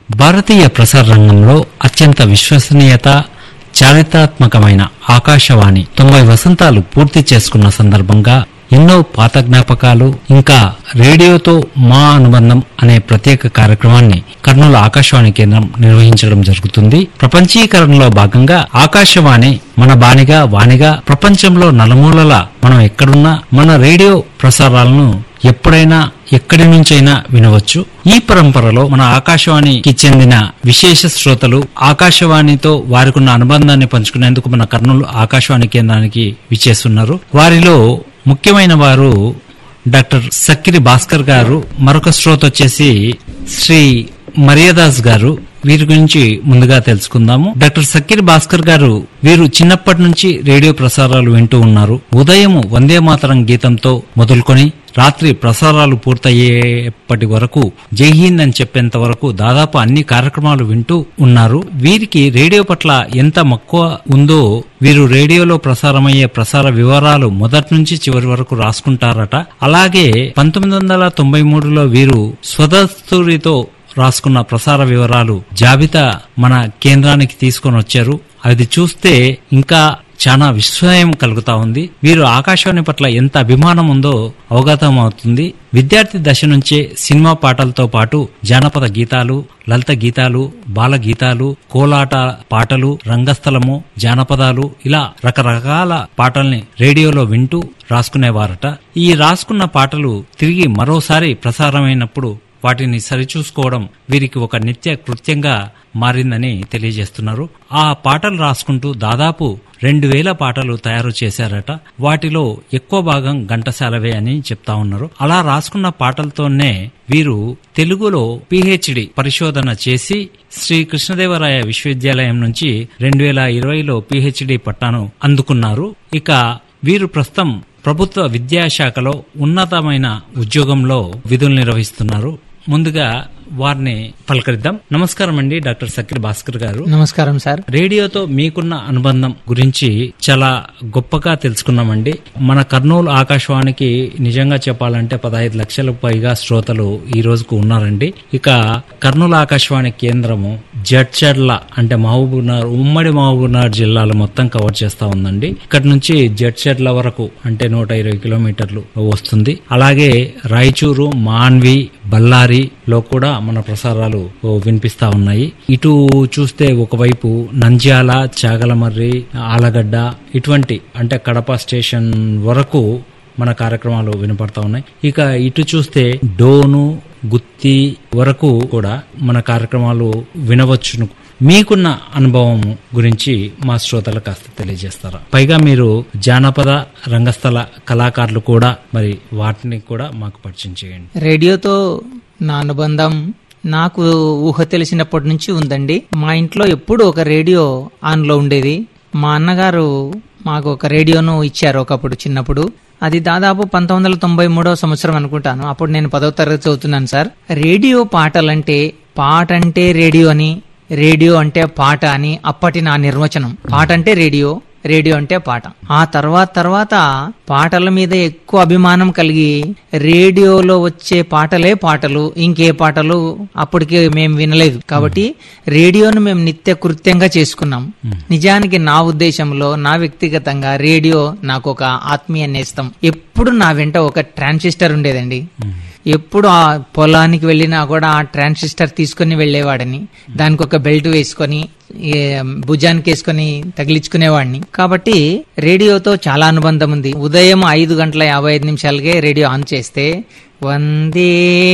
భారతీయ ప్రసార రంగంలో అత్యంత విశ్వసనీయత చారిత్రాత్మకమైన ఆకాశవాణి తొంభై వసంతాలు పూర్తి చేసుకున్న సందర్భంగా ఎన్నో పాత జ్ఞాపకాలు ఇంకా రేడియోతో మా అనుబంధం అనే ప్రత్యేక కార్యక్రమాన్ని కర్నూలు ఆకాశవాణి కేంద్రం నిర్వహించడం జరుగుతుంది ప్రపంచీకరణలో భాగంగా ఆకాశవాణి మన బానిగా వాణిగా ప్రపంచంలో నలుమూలల మనం ఎక్కడున్నా మన రేడియో ప్రసారాలను ఎప్పుడైనా ఎక్కడి నుంచైనా వినవచ్చు ఈ పరంపరలో మన ఆకాశవాణికి చెందిన విశేష శ్రోతలు ఆకాశవాణితో వారికున్న అనుబంధాన్ని పంచుకునేందుకు మన కర్నూలు ఆకాశవాణి కేంద్రానికి విచ్చేస్తున్నారు వారిలో ముఖ్యమైన వారు డాక్టర్ సక్కిరి భాస్కర్ గారు మరొక శ్రోత వచ్చేసి శ్రీ మరియదాస్ గారు వీరి గురించి ముందుగా తెలుసుకుందాము డాక్టర్ సక్కిరి భాస్కర్ గారు వీరు చిన్నప్పటి నుంచి రేడియో ప్రసారాలు వింటూ ఉన్నారు ఉదయం వందే మాతరం గీతంతో మొదలుకొని రాత్రి ప్రసారాలు పూర్తయ్యేప్పటి వరకు జై హింద్ అని చెప్పేంత వరకు దాదాపు అన్ని కార్యక్రమాలు వింటూ ఉన్నారు వీరికి రేడియో పట్ల ఎంత మక్కువ ఉందో వీరు రేడియోలో ప్రసారమయ్యే ప్రసార వివరాలు మొదటి నుంచి చివరి వరకు రాసుకుంటారట అలాగే పంతొమ్మిది వందల తొంభై మూడులో వీరు స్వదస్తూరితో రాసుకున్న ప్రసార వివరాలు జాబితా మన కేంద్రానికి తీసుకొని వచ్చారు అది చూస్తే ఇంకా చాలా విస్మయం కలుగుతా ఉంది వీరు ఆకాశవాణి పట్ల ఎంత అభిమానం ఉందో అవగతం అవుతుంది విద్యార్థి దశ నుంచే సినిమా పాటలతో పాటు జానపద గీతాలు లలిత గీతాలు బాల గీతాలు కోలాట పాటలు రంగస్థలము జానపదాలు ఇలా రకరకాల పాటల్ని రేడియోలో వింటూ రాసుకునేవారట ఈ రాసుకున్న పాటలు తిరిగి మరోసారి ప్రసారమైనప్పుడు వాటిని సరిచూసుకోవడం వీరికి ఒక నిత్య కృత్యంగా మారిందని తెలియజేస్తున్నారు ఆ పాటలు రాసుకుంటూ దాదాపు రెండు వేల పాటలు తయారు చేశారట వాటిలో ఎక్కువ భాగం ఘంటసాలవే అని చెప్తా ఉన్నారు అలా రాసుకున్న పాటలతోనే వీరు తెలుగులో పిహెచ్డి పరిశోధన చేసి శ్రీ కృష్ణదేవరాయ విశ్వవిద్యాలయం నుంచి రెండు వేల ఇరవైలో పిహెచ్డి పట్టాను అందుకున్నారు ఇక వీరు ప్రస్తుతం ప్రభుత్వ విద్యాశాఖలో ఉన్నతమైన ఉద్యోగంలో విధులు నిర్వహిస్తున్నారు ముందుగా వారిని పలకరిద్దాం నమస్కారం అండి డాక్టర్ సక్కిరి భాస్కర్ గారు నమస్కారం సార్ రేడియోతో మీకున్న అనుబంధం గురించి చాలా గొప్పగా తెలుసుకున్నామండి మన కర్నూలు ఆకాశవాణికి నిజంగా చెప్పాలంటే పదహైదు లక్షలకు పైగా శ్రోతలు ఈ రోజుకు ఉన్నారండి ఇక కర్నూలు ఆకాశవాణి కేంద్రము జడ్చర్ల అంటే మహబూబ్నగర్ ఉమ్మడి మహబూబ్నగర్ జిల్లాలు మొత్తం కవర్ చేస్తా ఉందండి ఇక్కడ నుంచి జడ్చర్ల వరకు అంటే నూట ఇరవై కిలోమీటర్లు వస్తుంది అలాగే రాయచూరు మాన్వి బళ్ళారిలో కూడా మన ప్రసారాలు ఓ వినిపిస్తా ఉన్నాయి ఇటు చూస్తే ఒకవైపు నంద్యాల చాగలమర్రి ఆలగడ్డ ఇటువంటి అంటే కడప స్టేషన్ వరకు మన కార్యక్రమాలు వినపడతా ఉన్నాయి ఇక ఇటు చూస్తే డోను గుత్తి వరకు కూడా మన కార్యక్రమాలు వినవచ్చును మీకున్న అనుభవం గురించి మా శ్రోతలకు కాస్త తెలియజేస్తారా పైగా మీరు జానపద రంగస్థల కళాకారులు కూడా మరి వాటిని కూడా మాకు పరిచయం చేయండి రేడియోతో నా అనుబంధం నాకు ఊహ తెలిసినప్పటి నుంచి ఉందండి మా ఇంట్లో ఎప్పుడు ఒక రేడియో ఆన్ లో ఉండేది మా అన్నగారు మాకు ఒక రేడియోను ఇచ్చారు ఒకప్పుడు చిన్నప్పుడు అది దాదాపు పంతొమ్మిది వందల తొంభై మూడవ సంవత్సరం అనుకుంటాను అప్పుడు నేను పదవ తరగతి చదువుతున్నాను సార్ రేడియో పాటలంటే పాట అంటే రేడియో అని రేడియో అంటే పాట అని అప్పటి నా నిర్వచనం పాట అంటే రేడియో రేడియో అంటే పాట ఆ తర్వాత తర్వాత పాటల మీద ఎక్కువ అభిమానం కలిగి రేడియోలో వచ్చే పాటలే పాటలు ఇంకే పాటలు అప్పటికి మేము వినలేదు కాబట్టి రేడియోను మేము నిత్య కృత్యంగా చేసుకున్నాం నిజానికి నా ఉద్దేశంలో నా వ్యక్తిగతంగా రేడియో నాకు ఒక ఆత్మీయ నేస్తం ఎప్పుడు నా వెంట ఒక ట్రాన్సిస్టర్ ఉండేదండి ఎప్పుడు ఆ పొలానికి వెళ్ళినా కూడా ఆ ట్రాన్సిస్టర్ తీసుకుని వెళ్ళేవాడని దానికి ఒక బెల్ట్ వేసుకొని ఏ, భుజానికి వేసుకొని తగిలించుకునేవాడిని కాబట్టి రేడియోతో చాలా అనుబంధం ఉంది ఉదయం ఐదు గంటల యాభై ఐదు నిమిషాలకే రేడియో ఆన్ చేస్తే వందే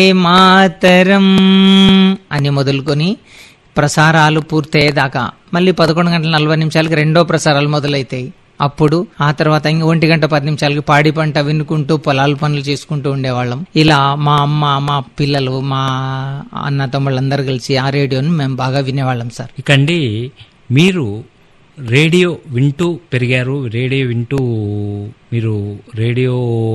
మాతరం అని మొదలుకొని ప్రసారాలు పూర్తయ్యేదాకా మళ్ళీ పదకొండు గంటల నలభై నిమిషాలకి రెండో ప్రసారాలు మొదలైతాయి అప్పుడు ఆ తర్వాత ఇంక ఒంటి గంట పది నిమిషాలకి పాడి పంట వినుకుంటూ పొలాల పనులు చేసుకుంటూ ఉండేవాళ్ళం ఇలా మా అమ్మ మా పిల్లలు మా అన్న తమ్ముళ్ళందరూ కలిసి ఆ రేడియోని మేము బాగా వినేవాళ్ళం సార్ ఇకండి మీరు రేడియో వింటూ పెరిగారు రేడియో వింటూ మీరు రేడియో